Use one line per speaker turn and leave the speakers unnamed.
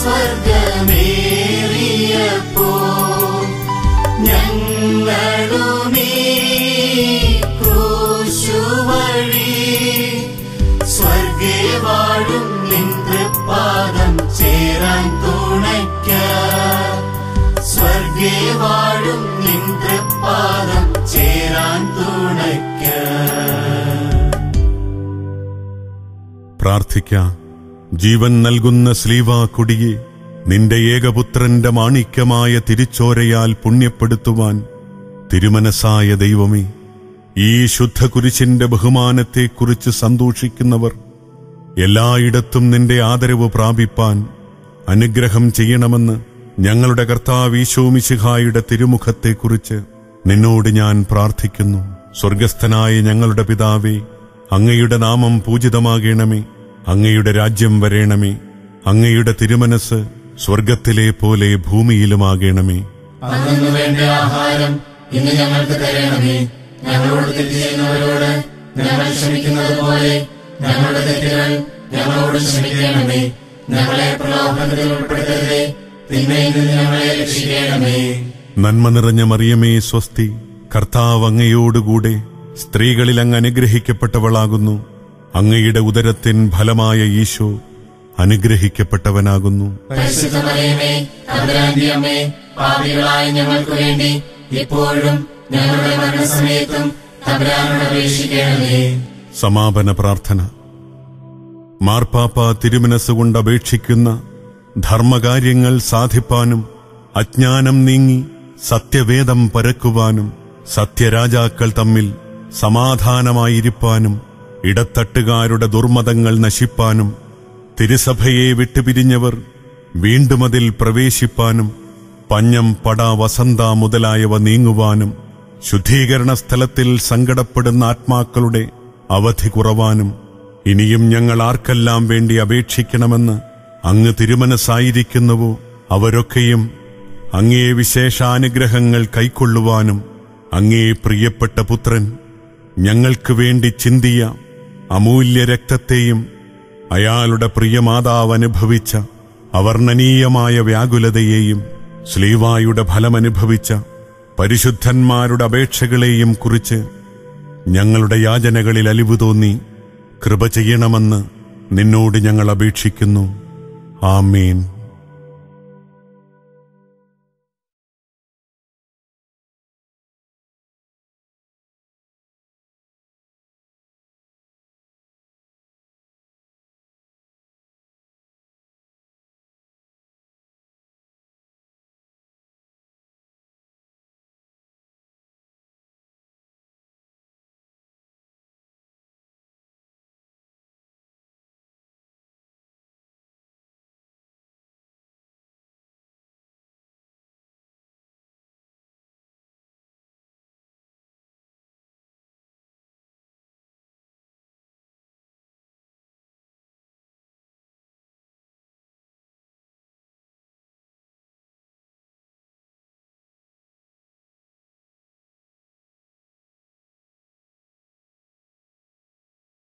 സ്വർഗമേറിയപ്പോ ഞങ്ങളുമീ ക്രൂശുവഴി സ്വർഗേ വാഴും നിൻ തൃപ്പാദം ചേരാൻ തുണയ്ക്ക സ്വർഗേ വാഴും നിൻ തൃപ്പാദം ചേരാൻ തുണയ്ക്ക
പ്രാർത്ഥിക്കാം ജീവൻ നൽകുന്ന സ്ലീവാ കൊടിയെ നിന്റെ ഏകപുത്രന്റെ മാണിക്യമായ തിരിച്ചോരയാൽ പുണ്യപ്പെടുത്തുവാൻ തിരുമനസായ ദൈവമേ ഈ ശുദ്ധ കുരിശിന്റെ ബഹുമാനത്തെക്കുറിച്ച് സന്തോഷിക്കുന്നവർ എല്ലായിടത്തും നിന്റെ ആദരവ് പ്രാപിപ്പാൻ അനുഗ്രഹം ചെയ്യണമെന്ന് ഞങ്ങളുടെ കർത്താവ് ഈശോമിശിഹായുടെ തിരുമുഖത്തെക്കുറിച്ച് നിന്നോട് ഞാൻ പ്രാർത്ഥിക്കുന്നു സ്വർഗസ്ഥനായ ഞങ്ങളുടെ പിതാവേ അങ്ങയുടെ നാമം പൂജിതമാകണമേ അങ്ങയുടെ രാജ്യം വരേണമേ അങ്ങയുടെ തിരുമനസ് സ്വർഗത്തിലെ പോലെ ഭൂമിയിലുമാകണമേ
അന്നു വേണ്ട ആഹാരം ഇന്ന് ഞങ്ങൾക്ക് തരണമേ ഞങ്ങളോട് തെറ്റ് ചെയ്യുന്നവരോട് ഞങ്ങൾ ക്ഷമിക്കുന്നത് പോലെ ഞങ്ങളുടെ തെറ്റുകൾ ഞങ്ങളോട് ക്ഷമിക്കണമേ ഞങ്ങളെ പ്രലോഭനത്തിൽ ഉൾപ്പെടുത്തരുതേ തിന്മയിൽ നിന്ന് ഞങ്ങളെ രക്ഷിക്കണമേ
നന്മ നിറഞ്ഞ മറിയമേ സ്വസ്തി കർത്താവ് അങ്ങയോടുകൂടെ സ്ത്രീകളിൽ അങ്ങ് അനുഗ്രഹിക്കപ്പെട്ടവളാകുന്നു അങ്ങയുടെ ഉദരത്തിൻ ഫലമായ ഈശോ അനുഗ്രഹിക്കപ്പെട്ടവനാകുന്നു
പരിശുദ്ധ മറിയമേ തമ്പുരാന്റെ അമ്മേ പാപികളായ ഞങ്ങൾക്ക് വേണ്ടി ഇപ്പോഴും ഞങ്ങളുടെ മരണസമയത്തും തമ്പുരാനോട് അപേക്ഷിക്കണമേ
സമാപന പ്രാർത്ഥന മാർപ്പാപ്പ തിരുമനസ്സുകൊണ്ട് അപേക്ഷിക്കുന്ന ധർമ്മകാര്യങ്ങൾ സാധിപ്പാനും അജ്ഞാനം നീങ്ങി സത്യവേദം പരക്കുവാനും സത്യരാജാക്കൾ തമ്മിൽ സമാധാനമായിരിക്കാനും ഇടത്തട്ടുകാരുടെ ദുർമതങ്ങൾ നശിപ്പാനും തിരുസഭയെ വിട്ടുപിരിഞ്ഞവർ വീണ്ടും അതിൽ പ്രവേശിപ്പാനും പഞ്ഞം പട വസന്ത മുതലായവ നീങ്ങുവാനും ശുദ്ധീകരണ സ്ഥലത്തിൽ സങ്കടപ്പെടുന്ന ആത്മാക്കളുടെ അവധി കുറവാനും ഇനിയും ഞങ്ങൾ ആർക്കെല്ലാം വേണ്ടി അപേക്ഷിക്കണമെന്ന് അങ്ങ് തിരുമനസായിരിക്കുന്നുവോ അവരൊക്കെയും അങ്ങേ വിശേഷാനുഗ്രഹങ്ങൾ കൈക്കൊള്ളുവാനും അങ്ങേ പ്രിയപ്പെട്ട പുത്രൻ ഞങ്ങൾക്ക് വേണ്ടി ചിന്തിയ അമൂല്യ രക്തത്തെയും അയാളുടെ പ്രിയമാതാവ് അനുഭവിച്ച അവർണ്ണനീയമായ വ്യാകുലതയെയും ശ്ലീവായുടെ ഫലമനുഭവിച്ച പരിശുദ്ധന്മാരുടെ അപേക്ഷകളെയും കുറിച്ച് ഞങ്ങളുടെ യാചനകളിൽ അലിവു തോന്നി കൃപ ചെയ്യണമെന്ന് നിന്നോട് ഞങ്ങൾ അപേക്ഷിക്കുന്നു ആമീൻ